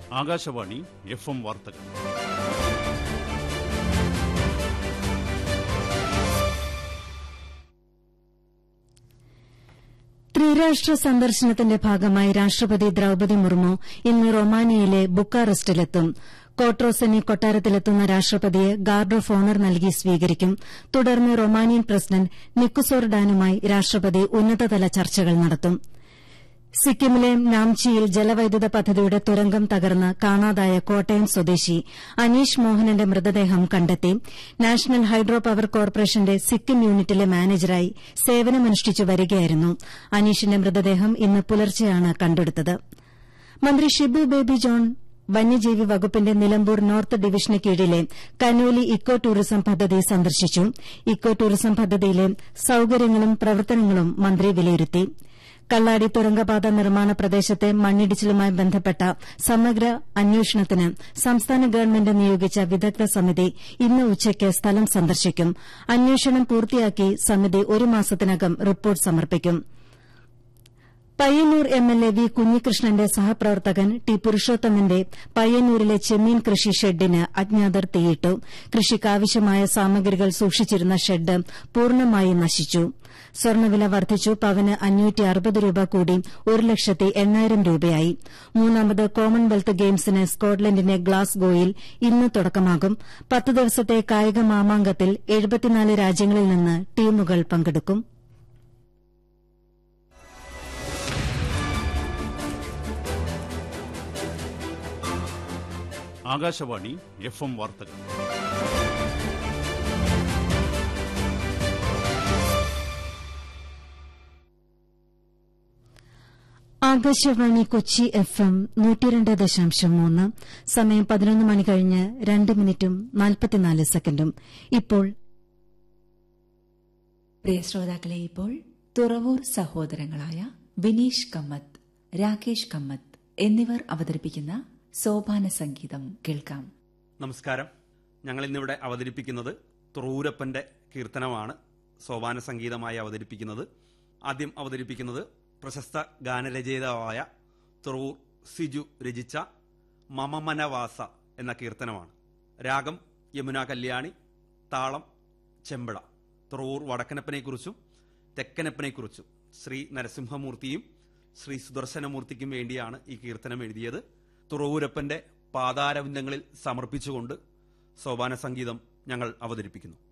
Akashvani F M വാർത്തകൾ ത്രിരാഷ്ട്ര സന്ദർശനത്തിന്റെ ഭാഗമായി രാഷ്ട്രപതി ദ്രൌപതി മുർമു ഇന്ന് റൊമാനിയയിലെ ബുക്കാറസ്റ്റിലെത്തും കോട്രോസെനി കൊട്ടാരത്തിലെത്തുന്ന രാഷ്ട്രപതിയെ ഗാർഡ് ഓഫ് ഓണർ നൽകി സ്വീകരിക്കും തുടർന്ന് റൊമാനിയൻ പ്രസിഡന്റ് നിക്കുസോർഡാനുമായി രാഷ്ട്രപതി ഉന്നതതല ചർച്ചകൾ നടത്തും സിക്കിമിലെ നാംചിയിൽ ജലവൈദ്യുത പദ്ധതിയുടെ തുരങ്കം തകർന്ന് കാണാതായ കോട്ടയം സ്വദേശി അനീഷ് മോഹനന്റെ മൃതദേഹം കണ്ടെത്തി നാഷണൽ ഹൈഡ്രോ പവർ കോർപ്പറേഷന്റെ സിക്കിം യൂണിറ്റിലെ മാനേജറായി സേവനമനുഷ്ഠിച്ചു വരികയായിരുന്നു അനീഷിന്റെ മൃതദേഹം ഇന്ന് പുലർച്ചെയാണ് കണ്ടെടുത്തത് മന്ത്രി ഷിബു ബേബി ജോൺ വന്യജീവി വകുപ്പിന്റെ നിലമ്പൂർ നോർത്ത് ഡിവിഷന് കീഴിലെ കനോലി ഇക്കോ ടൂറിസം പദ്ധതി സന്ദർശിച്ചു ഇക്കോ ടൂറിസം പദ്ധതിയിലെ സൌകര്യങ്ങളും പ്രവർത്തനങ്ങളും മന്ത്രി വിലയിരുത്തി കള്ളാടി തുരങ്കപാത നിർമ്മാണ പ്രദേശത്തെ മണ്ണിടിച്ചിലുമായി ബന്ധപ്പെട്ട സമഗ്ര അന്വേഷണത്തിന് സംസ്ഥാന ഗവൺമെന്റ് നിയോഗിച്ച വിദഗ്ധ സമിതി ഇന്ന് ഉച്ചയ്ക്ക് സ്ഥലം സന്ദർശിക്കും അന്വേഷണം പൂർത്തിയാക്കി സമിതി ഒരു മാസത്തിനകം റിപ്പോർട്ട് സമർപ്പിക്കും പയ്യന്നൂർ എംഎൽഎ വി കുഞ്ഞികൃഷ്ണന്റെ സഹപ്രവർത്തകൻ ടി പുരുഷോത്തമന്റെ പയ്യന്നൂരിലെ ചെമ്മീൻ കൃഷി ഷെഡിന് അജ്ഞാതർ തീയിട്ടു കൃഷിക്കാവശ്യമായ സാമഗ്രികൾ സൂക്ഷിച്ചിരുന്ന ഷെഡ് പൂർണ്ണമായി നശിച്ചു സ്വർണ്ണവില വർദ്ധിച്ചു പവന് അഞ്ഞൂറ്റി അറുപത് രൂപ കൂടി ഒരു ലക്ഷത്തി എണ്ണായിരം രൂപയായി മൂന്നാമത് കോമൺവെൽത്ത് ഗെയിംസിന് സ്കോട്ട്ലൻഡിന്റെ ഗ്ലാസ്ഗോയിൽ ഇന്ന് തുടക്കമാകും പത്ത് ദിവസത്തെ കായിക മാമാങ്കത്തിൽ എഴുപത്തിനാല് രാജ്യങ്ങളിൽ നിന്ന് ടീമുകൾ പങ്കെടുക്കും ആകാശവാണി എഫ് എം വാർത്തകൾ ആകാശവാണി കൊച്ചി എഫ് എം നൂറ്റിരണ്ട് ദശാംശം മൂന്ന് സമയം പതിനൊന്ന് മണി കഴിഞ്ഞ് രണ്ട് മിനിറ്റും നാൽപ്പത്തിനാല് സെക്കൻഡും ഇപ്പോൾ പ്രിയ ശ്രോതാക്കളെ ഇപ്പോൾ തുറവൂർ സഹോദരങ്ങളായ ബിനീഷ് കമ്മത്ത് രാകേഷ് കമ്മത്ത് എന്നിവർ അവതരിപ്പിക്കുന്ന സോപാന സംഗീതം കേൾക്കാം നമസ്കാരം ഞങ്ങൾ ഇന്നിവിടെ അവതരിപ്പിക്കുന്നത് തുറൂരപ്പന്റെ കീർത്തനമാണ് സോപാന സംഗീതമായി അവതരിപ്പിക്കുന്നത് ആദ്യം അവതരിപ്പിക്കുന്നത് പ്രശസ്ത ഗാനരചയിതാവായ തുറൂർ സിജു രചിച്ച മമമനവാസ എന്ന കീർത്തനമാണ് രാഗം യമുന കല്യാണി താളം ചെമ്പട തുറവൂർ വടക്കനപ്പനെക്കുറിച്ചും തെക്കനപ്പനെക്കുറിച്ചും ശ്രീ നരസിംഹമൂർത്തിയും ശ്രീ സുദർശനമൂർത്തിക്കും വേണ്ടിയാണ് ഈ കീർത്തനം എഴുതിയത് തുറവൂരപ്പന്റെ പാതാരവിന്ദങ്ങളിൽ സമർപ്പിച്ചുകൊണ്ട് സോപാന സംഗീതം ഞങ്ങൾ അവതരിപ്പിക്കുന്നു